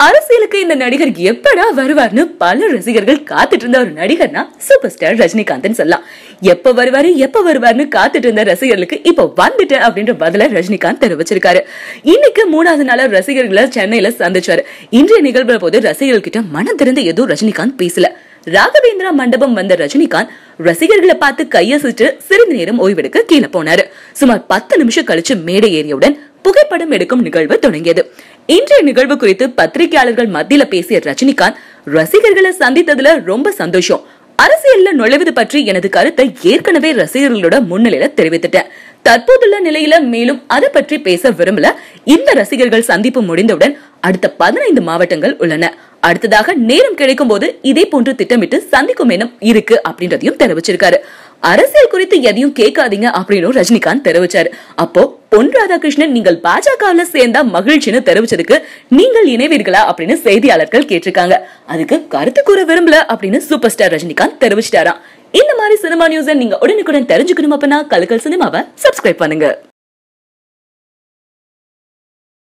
அரசியலுக்கு இந்த நடிகர் எப்படா வருவார்னு பல ரசிகர்கள் காத்துட்டு இருந்த ஒரு நடிகர்னா சூப்பர் ஸ்டார் ரஜினிகாந்த்னு சொல்லலாம் எப்ப வருவாரு எப்ப வருவார்னு காத்துட்டு இருந்த ரசிகர்களுக்கு இப்போ வந்துட்டேன் அப்படின்ற பதில ரஜினிகாந்த் தெரிவிச்சிருக்காரு இன்னைக்கு மூணாவது நாள ரசிகர்களை சென்னையில சந்திச்சாரு இன்றைய நிகழ்வுல போது ரசிகர்கள் கிட்ட மனம் திறந்து எதுவும் ரஜினிகாந்த் பேசல ராகவேந்திரா மண்டபம் வந்த ரஜினிகாந்த் ரசிகர்களை பார்த்து கையசிட்டு சிறிது நேரம் ஓய்வெடுக்க கீழே போனாரு சுமார் பத்து நிமிஷம் கழிச்சு மேடை ஏறியவுடன் புகைப்படம் எடுக்கும் நிகழ்வு தொடங்கியது இன்றைய நிகழ்வு குறித்து பத்திரிகையாளர்கள் மத்தியில பேசிய ரஜினிகாந்த் ரசிகர்களை சந்தித்ததுல ரொம்ப சந்தோஷம் அரசியல்ல நுழைவது பற்றி எனது கருத்தை ஏற்கனவே ரசிகர்களோட முன்னிலையில தெரிவித்துட்டேன் தற்போதுள்ள நிலையில மேலும் அதை பற்றி பேச விரும்பல இந்த ரசிகர்கள் சந்திப்பு முடிந்தவுடன் அடுத்த பதினைந்து மாவட்டங்கள் உள்ளன அடுத்ததாக நேரம் கிடைக்கும் போது இதே போன்று திட்டமிட்டு சந்திக்கும் எண்ணம் இருக்கு அப்படின்றதையும் தெரிவிச்சிருக்காரு அரசியல் குறித்து எதையும் கேட்காதீங்க அப்படின்னு ரஜினிகாந்த் தெரிவிச்சாரு அப்போ பொன் ராதாகிருஷ்ணன் நீங்கள் பாஜகவுல சேர்ந்தா மகிழ்ச்சின்னு தெரிவிச்சதுக்கு நீங்கள் இணைவீர்களா அப்படின்னு செய்தியாளர்கள் கேட்டிருக்காங்க அதுக்கு கருத்து கூற விரும்பல அப்படின்னு சூப்பர் ஸ்டார் ரஜினிகாந்த் தெரிவிச்சிட்டாராம் இந்த மாதிரி சினிமா நியூஸை நீங்க உடனுக்குடன் தெரிஞ்சுக்கணும் அப்படின்னா கலக்கல் சினிமாவை சப்ஸ்கிரைப் பண்ணுங்க